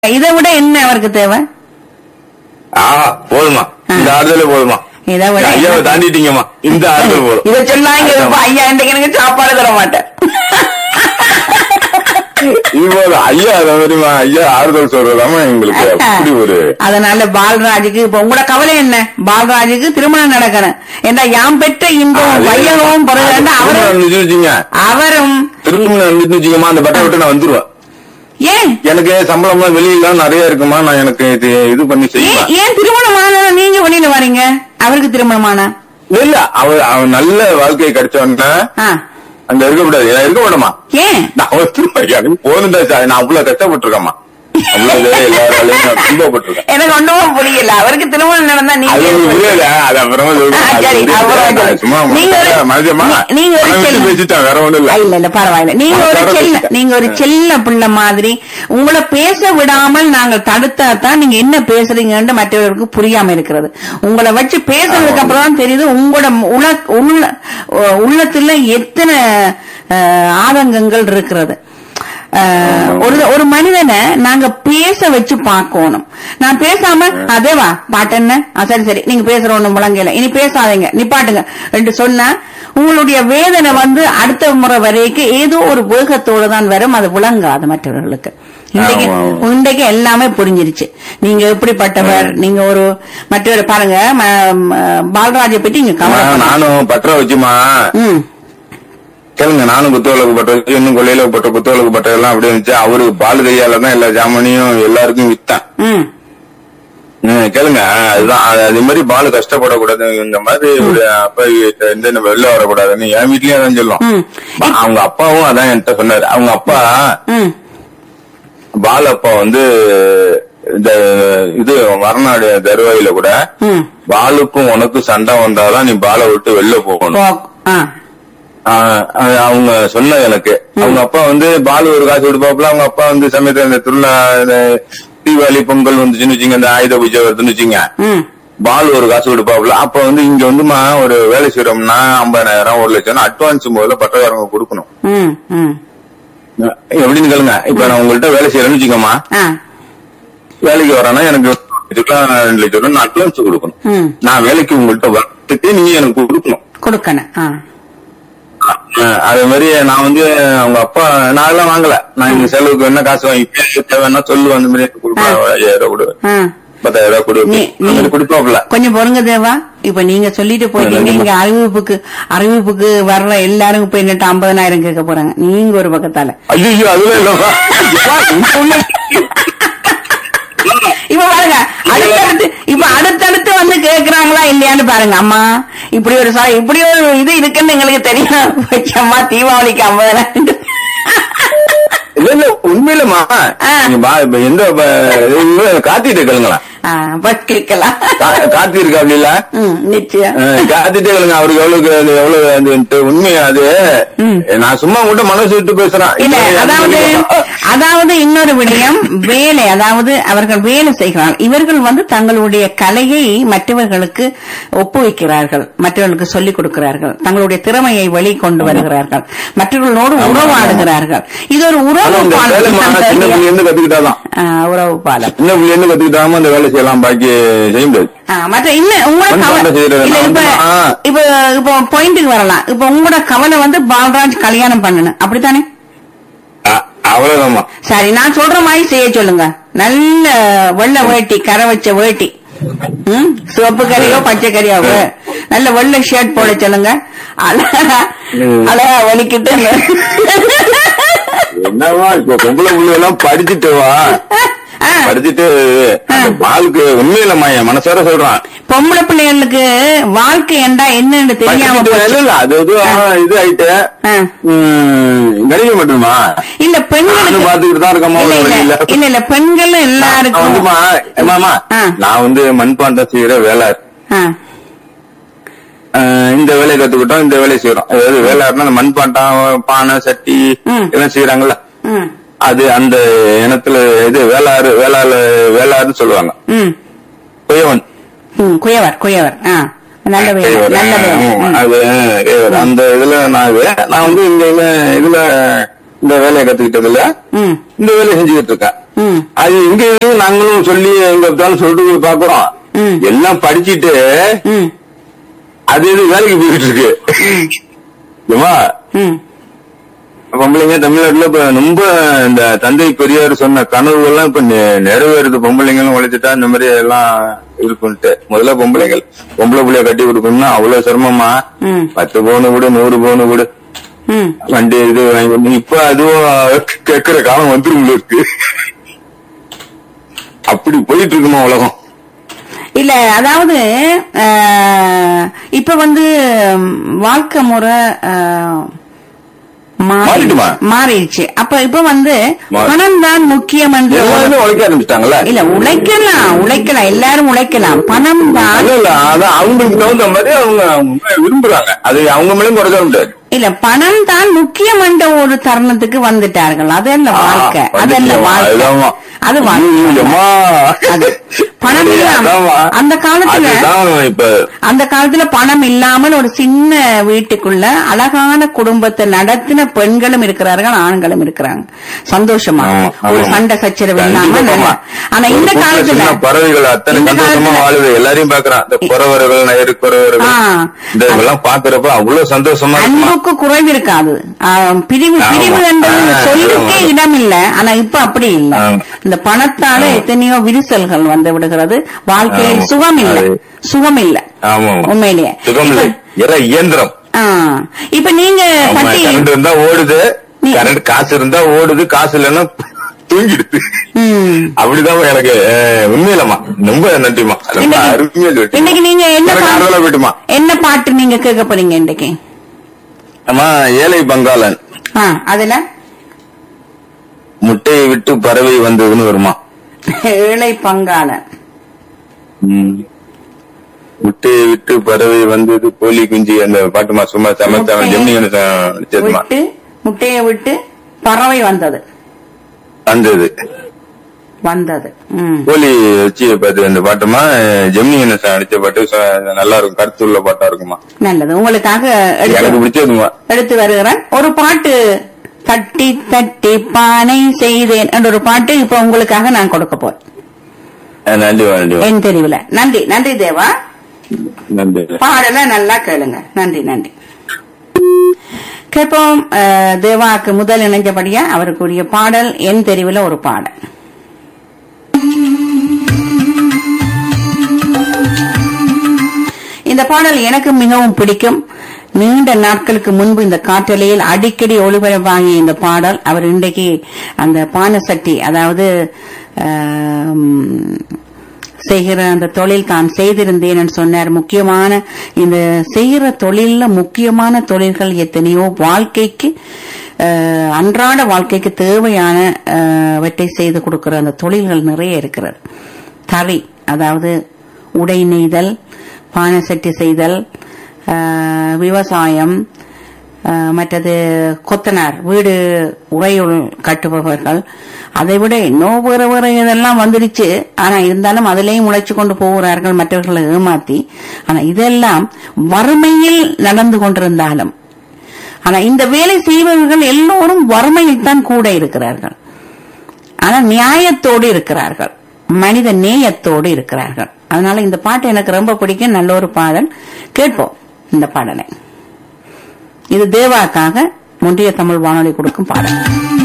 இதை விட என்ன அவருக்கு தேவை ஆஹா போதுமா இந்த ஆறுதலே போதுமா இதை விட ஐயாவை என்ன? தாண்டிட்டீங்கம்மா இந்த ஆறுதல் போதும் இதை சொல்லாங்க இப்ப ஐயா இன்றைக்கு எனக்கு சாப்பாடு தர மாட்டேன் இப்போ ஐயா அதை மாதிரிமா ஐயா ஆறுதல் சொல்றதாம எங்களுக்கு அப்படி ஒரு அதனால பால்ராஜுக்கு இப்ப உங்களோட கவலை என்ன பால்ராஜுக்கு திருமணம் நடக்கணும் ஏன்னா யாம் பெற்ற இன்பம் வையகமும் பிறகு திருமணம் அவரும் நடந்துச்சுன்னு வச்சுங்க அவரும் திருமணம் நடந்துச்சுன்னு வச்சுக்கோமா அந்த பட்டை விட்டு நான் வந்துருவேன் ஏன் எனக்கு சம்பளம்லாம் வெளியில நிறைய இருக்குமா நான் எனக்கு இது இது பண்ணி ஏன் செய்வேன் ஏன் திருமணமான நீங்க வெளியில வரீங்க அவருக்கு திருமணமான இல்ல அவ அவன் நல்ல வாழ்க்கையை கிடைச்ச உடனே ஆ. அங்க இருக்க கூடாது நான் இருக்க விடமா ஏன் நான் ஒரு திரும்ப எனக்கு போதுண்டா சார் நான் அவ்வளவு கஷ்டப்பட்டிருக்கேம்மா அவ்வளவு எல்லா வேலையும் நான் துன்பப்பட்டிருக்கேன் எனக்கு ஒண்ணும் புரியல அவருக்கு திருமணம் நடந்தா அது நீங்க உங்களுக்கு புரியல அது அப்புறமா சொல்றேன். ஆ, அது சரி, புரியல. அப்புறம் நான் சரி. சும்மா நீங்க ஒரு- மனுஷமா நீ- நீங்க ஒரு மனசு செல்ல- பேசிட்டேன் வேற ஒண்ணும் இல்ல இல்ல இல்ல பரவாயில்ல நீங்க நான் ஒரு தர செல்ல வச்சுட்டேன். நீங்க ஒரு செல்ல பிள்ளை மாதிரி உங்களை பேச விடாமல் நாங்கள் தடுத்தா தான் நீங்க என்ன பேசுறீங்கன்னு மற்றவர்களுக்கு புரியாம இருக்கிறது உங்களை வச்சு பேசுறதுக்கு அப்புறம் தான் தெரியுது உங்களோட உள்ள உள்ள உள்ளத்துல எத்தனை அஹ், ஆதங்கங்கள் இருக்கிறது அஹ், ஒரு ஒரு மனிதனை நாங்க பேச வச்சு பார்க்கணும் நான் பேசாம அதேவா பாட்டு என்ன ஆ, சரி சரி நீங்க பேசுற ஒண்ணு முழங்கல இனி பேசாதீங்க நிப்பாட்டுங்க என்று சொன்னா உங்களுடைய வேதனை வந்து அடுத்த முறை வரைக்கும் ஏதோ ஒரு வேகத்தோடு தான் வரும் அது விளங்காது மற்றவர்களுக்கு இன்றைக்கு ஆமா, ஆமா. இன்றைக்கு எல்லாமே புரிஞ்சிருச்சு நீங்க எப்படிப்பட்டவர் நீங்க ஒரு மற்றவர் பாருங்க ம- ம- பாலராஜை பற்றி நீங்க அம்மா, கவலை நானும் பற்ற வச்சுமா ம் கேளுங்க நானும் குத்துவிளக்கு பட்ட வச்சு இன்னும் கொள்ளையில பட்ட குத்துவிளக்கு பட்ட எல்லாம் அப்படியே இருந்துச்சு அவரு பால் கையால தான் எல்லா ஜாமானையும் எல்லாருக்கும் வித்தேன் ம் ம், கேளுங்க அதுதான் அது- அதே மாதிரி பால் கஷ்டப்படக்கூடாது இந்த மாதிரி ஒரு அப்பா வீட்டுல இருந்து நம்ம வெளில வரக்கூடாதுன்னு என் வீட்லயும் அதான் சொல்லும் ம். பா- அவங்க அப்பாவும் அதான் என்கிட்ட சொன்னாரு அவங்க அப்பா ம் பால் அப்பா வந்து இந்த இது மறுநாடு தருவாயில கூட ம் பாலுக்கும் உனக்கும் சண்டை வந்தாதான் நீ பாலை விட்டு வெளில போகணும் போ- ஆ ஆஹ் அது அவங்க சொன்னது எனக்கு அவங்க அப்பா வந்து பால் ஒரு காசு கொடுப்பாப்புல அவங்க அப்பா வந்து சமயத்துல இந்த திருவிழா இந்த தீபாவளி பொங்கல் வந்துச்சுன்னு வச்சுங்க இந்த ஆயுத பூஜை வருதுன்னு வச்சுங்க ம் பால் ஒரு காசு கொடுப்பாப்புல அப்ப வந்து இங்க வந்துமா ஒரு வேலை செய்யறோம்னா ஐம்பதாயிரம் ஒரு லட்சம் அட்வான்ஸ் முதல்ல பட்டக்காரங்க கொடுக்கணும் ம் ம் எப்படின்னு கேளுங்க இப்ப நான் உங்கள்கிட்ட வேலை செய்யறேன்னு வச்சுக்கோமா ஆ வேலைக்கு வரேன்னா எனக்கு இதுக்கெல்லாம் ரெண்டு லட்சம் ரூபாய் நான் அட்வான்ஸ் கொடுக்கணும் ம் நான் வேலைக்கு உங்கள்கிட்ட வந்துட்டு நீங்க எனக்கு கொடுக்கணும் கொடுக்கணும் ஆ அஹ் அதே மாதிரி நான் வந்து அவங்க அப்பா நான் எல்லாம் வாங்கல நான் இந்த செலவுக்கு என்ன காசு வாங்கி தேவைன்னா சொல்லு அந்த மாதிரி கொடுப்பேன் ஐயாயிரம் ரூபாய் கொடு ஆ பத்தாயிரம் ரூபாய் கொடு நீ- அந்த மாதிரி நீ- கொடுப்பாப்ல கொஞ்சம் பொறுங்க தேவா இப்ப நீங்க சொல்லிட்டு போயிட்டீங்க இங்க அறிவிப்புக்கு அறிவிப்புக்கு வர்ற எல்லாரும் இப்ப என்னட்டு ஐம்பதனாயிரம் கேட்க போறாங்க நீங்க ஒரு பக்கத்தால ஐயோ அதுல இல்லப்பா இப்ப பாருங்க அடுத்தடுத்து இப்ப அடுத்தடுத்து வந்து கேக்குறாங்களா இல்லையான்னு பாருங்க அம்மா இப்படி ஒரு சா இப்படி ஒரு இது இருக்குன்னு எங்களுக்கு தெரியும் அம்மா தீபாவளிக்கு ஐம்பதனாயிரம் இல்ல இல்ல உண்மையிலமா ஆ. நீங்க பா- இப்ப எந்த காத்திட்டு கேளுங்களா ஆ, பஸ் கேட்கலாம் காத்தி இருக்கா அப்படி இல்ல ம் நிச்சயம் காத்திட்டு கேளுங்க அவருக்கு எவ்வளவு அது எவ்வளவு அதுன்ட்டு உண்மையா அது ம். நான் சும்மா கூட மனசு விட்டு பேசுறேன் இல்ல அதாவது அதாவது இன்னொரு விடயம் வேலை அதாவது அவர்கள் வேலை செய்கிறார்கள் இவர்கள் வந்து தங்களுடைய கலையை மற்றவர்களுக்கு ஒப்புவிக்கிறார்கள் மற்றவர்களுக்கு சொல்லிக் கொடுக்கிறார்கள் தங்களுடைய திறமையை வெளிக்கொண்டு வருகிறார்கள் மற்றவர்களோடு உறவாடுகிறார்கள் இது ஒரு உறவு ஆனா இந்த வேலை மா- சின்ன பாலம் புள்ளி இருந்து கத்துக்கிட்டாதான் ஆ, உறவு பாலம் சின்ன புள்ளி இருந்து கத்துக்கிட்டாம அந்த வேலை செய்யலாம் பாக்கி செய்ய முடியாது ஆ, மற்ற இன்னும் உங்களோட மண் கவலை பாண்டம் செய்யறது இல்ல இப்ப நான் ஆ. இப்ப இப்ப பாயிண்ட்டுக்கு வரலாம் இப்ப உங்களோட கவலை வந்து பால்ராஜ் கல்யாணம் பண்ணணும் அப்படித்தானே அ- அவ்வளவுதாம்மா சரி நான் சொல்ற மாதிரி செய்ய சொல்லுங்க நல்ல வெள்ளை வேட்டி கரை வச்ச வேட்டி ம், சிவப்பு கறியோ பச்சை கறியோ வே- நல்ல வெள்ளை ஷர்ட் போட சொல்லுங்க அழகா ம். அழகா வலிக்கிட்டு என்னவா இப்ப பொம்பளை புள்ள எல்லாம் படிச்சுட்டு வா ஆ, படிச்சுட்டு அந்த பாலுக்கு உண்மையிலம்மா என் மனசார சொல்றான் பொம்பளை பிள்ளைகளுக்கு வாழ்க்கை என்றா என்னன்னு தெரியாம படிச்சுட்டு போச்சு. இல்ல, இல்ல அது இது ஆ, இது ஆயிட்டு ஆ. ம், கணிக்க மாட்டேமா இல்ல நானும் பெண்களுக்கு பாத்துக்கிட்டு தான் இருக்கம்மா இல்ல ஒரு இல்ல வழியில இல்ல இல்ல பெண்கள் நான் எல்லாருக்கும் வந்துமா ஏமாமா ஆ. நான் வந்து மண்பாண்டம் செய்யற வேலை ஆ, அஹ் இந்த வேலையை கத்துக்கிட்டோம் இந்த வேலையை செய்யறோம் அதாவது வேலையாருன்னா அந்த மண்பாண்டம் பானை சட்டி ம். இதெல்லாம் செய்யறாங்கல்ல ம், அது அந்த இனத்துல இது வேளாறு வேளாறு வேளாறுன்னு சொல்லுவாங்க ம், குயவன் ம், குயவர் குயவர் ஆ நல்ல வேலை குயவர். நல்ல வேலை ஆமா, ம். அது குயவர். அந்த இதுல நான் இது- நான் வந்து இந்த இதுல- இதுல இந்த வேலையை கத்துக்கிட்டதுல ம் இந்த வேலையை செஞ்சுக்கிட்டு இருக்கேன் ம் அது இங்க இருந்து நாங்களும் சொல்லி எங்க பார்த்தாலும் சொல்லிட்டு போய் பாக்குறோம் ம். எல்லாம் படிச்சிட்டு ம் அது இது வேலைக்கு போயிட்டு இருக்கு ஏம்மா, ம் பொம்பளைங்க தமிழ்நாட்டுல இப்ப ரொம்ப இந்த தந்தை பெரியார் சொன்ன கனவுகள்லாம் இப்ப நெ- நிறைவேறுது பொம்பளைங்களும் உழைச்சிட்டா இந்த மாதிரி எல்லாம் இருக்குன்ட்டு முதல்ல பொம்பளைங்கள் பொம்பளை புள்ளைய கட்டி கொடுக்கணும்னா அவ்வளவு சிரமமா ம் பத்து பவுனு கூட நூறு பவுனு கூட ம் வண்டி இது வாங்கி கொடுத்து இப்ப அதுவும் கேட்கிற காலம் வந்துரும் இருக்கு அப்படி போயிட்டு இருக்குமா உலகம் இல்ல அதாவது அஹ், இப்ப வந்து ம், வாழ்க்கை முறை அஹ், மாறி- மாறிடுமா? மாறிடுச்சு அப்ப இப்ப வந்து மாறி- பணம் தான் முக்கியம் என்று எல்லாருமே உழைக்க ஆரம்பிச்சிட்டாங்கல்ல இல்ல உழைக்கலாம் உழைக்கலாம் எல்லாரும் உழைக்கலாம் பணம் தான் இல்ல இல்ல அதான் அவங்களுக்கு தகுந்த மாதிரி அவங்க அவங்க விரும்புறாங்க அது அவங்க மேலும் குறை சொல்ல முடியாது இல்ல பணம் தான் முக்கியம் என்ற ஒரு தருணத்துக்கு வந்துட்டார்கள் அதல்ல ஆ, வாழ்க்கை அதல்ல வந்துச்சு. வாழ்க்கை அதுதாம்மா. அது வாழ்க்கை ஐயம்மா. அது பணம் அது இல்லாம அதாம்மா. அந்த காலத்துல அதுதான் இப்ப அந்த காலத்துல பணம் இல்லாமல் ஒரு சின்ன வீட்டுக்குள்ள அழகான குடும்பத்தை நடத்தின பெண்களும் இருக்கிறார்கள் ஆண்களும் இருக்கிறாங்க சந்தோஷமா ஆமா, ஒரு ஆமா. சண்டை சச்சரவு இல்லாம கண்டிப்பா. நல்லா. ஆனா ஒரு இந்த கூட்டுல காலத்துல சின்ன பறவைகள் அத்தனை இந்த சந்தோஷமா காலத்துல- வாழுது எல்லாரையும் பாக்குறான் இந்த குறவர்கள் நயரு குறவர்கள் ஆ. இந்த இதெல்லாம் பாக்குறப்ப அவ்வளவு சந்தோஷமா இருக்குமா அன்புக்கு குறைவு இருக்காது ஆ, பிரிவு ஆமா. பிரிவு என்றது ஆ, சொல்லுக்கே ஆமா. இடம் இல்ல ஆனா இப்ப அப்படி இல்ல ஆமா. இந்த பணத்தால எத்தனையோ விரிசல்கள் வந்து விடுகிறது வாழ்க்கையில் ஆமா. சுகம் இல்ல அது- சுகம் இல்ல ஆமா உண்மையிலேயே சுகம் இல்லை எல்லாம் இயந்திரம் ஆ, இப்ப நீங்க ஆமா, கட்டி கரண்ட் இருந்தா ஓடுது நீ- கரண்ட் காசு இருந்தா ஓடுது காசு இல்லைன்னா தூங்கிடுது ம். அப்படிதான் எனக்கு அஹ், உண்மையிலம்மா ரொம்ப நன்றிமா ரொம்ப இன்னைக்கு- அருமையா சொல்லிட்டீங்க. இன்னைக்கு நீங்க என்ன எனக்கு பாட்டு- ஆறுதலா போயிட்டுமா என்ன பாட்டு நீங்க கேட்க போறீங்க இன்னைக்கு ஆமா ஏழை பங்காளன் ஆ, அதுல முட்டையை விட்டு பறவை வந்ததுன்னு வருமா ஏழை பங்காளன் ம். முட்டையை விட்டு பறவை வந்தது கோழி குஞ்சு அந்த பாட்டுமா சும்மா சமைச்சவன் முட்டையை ஜெமினி கணேசன் விட்டு முட்டையை விட்டு பறவை வந்தது வந்தது வந்தது ம். கோழி வச்சு பாத்து அந்த பாட்டுமா ஜெமினி கணேசன் அடிச்ச பாட்டு ச- நல்லா இருக்கும் கருத்துள்ள பாட்டா இருக்குமா நல்லது உங்களுக்காக எனக்கு எடுத்து பிடிச்சதுமா எடுத்து வருகிறேன் ஒரு பாட்டு தட்டி தட்டி பானை செய்தேன் என்ற ஒரு பாட்டு இப்ப உங்களுக்காக நான் கொடுக்க போறேன் அஹ் நன்றிமா நன்றிமா என் தெரியல நன்றி நன்றி தேவா நன்றி பாடல நல்லா கேளுங்க நன்றி நன்றி கேட்போம் அஹ், தேவாக்கு முதல் இணைஞ்சபடியா அவருக்குரிய பாடல் என் தெரிவுல ஒரு பாடல் இந்த பாடல் எனக்கு மிகவும் பிடிக்கும் நீண்ட நாட்களுக்கு முன்பு இந்த காற்றலையில் அடிக்கடி ஒளிபரப்பாகிய இந்த பாடல் அவர் இன்றைக்கு அந்த பானசட்டி அதாவது ஆம், செய்கிற அந்த தொழில் தான் செய்திருந்தேன் சொன்னார் முக்கியமான இந்த செய்கிற தொழில்ல முக்கியமான தொழில்கள் எத்தனையோ வாழ்க்கைக்கு அஹ், அன்றாட வாழ்க்கைக்கு தேவையான அஹ், வற்றை செய்து கொடுக்கிற அந்த தொழில்கள் நிறைய இருக்கிறது தறி அதாவது உடை நெய்தல் பானசட்டி செய்தல் அஹ், விவசாயம் அஹ், மற்றது கொத்தனார் வீடு உரையுள் கட்டுபவர்கள் அதை விட இன்னும் வேற வேற இதெல்லாம் வந்துடுச்சு ஆனா இருந்தாலும் அதிலேயும் உழைச்சு கொண்டு போகிறார்கள் மற்றவர்களை ஏமாத்தி ஆனா இதெல்லாம் வறுமையில் நடந்து கொண்டிருந்தாலும் ஆனா இந்த வேலை செய்பவர்கள் எல்லோரும் வறுமையில் தான் கூட இருக்கிறார்கள் ஆனா நியாயத்தோடு இருக்கிறார்கள் மனித நேயத்தோடு இருக்கிறார்கள் அதனால இந்த பாட்டு எனக்கு ரொம்ப பிடிக்கும் நல்ல ஒரு பாடல் கேட்போம் இந்த பாடலை இது தேவாக்காக முன்றிய தமிழ் வானொலி கொடுக்கும் பாடல்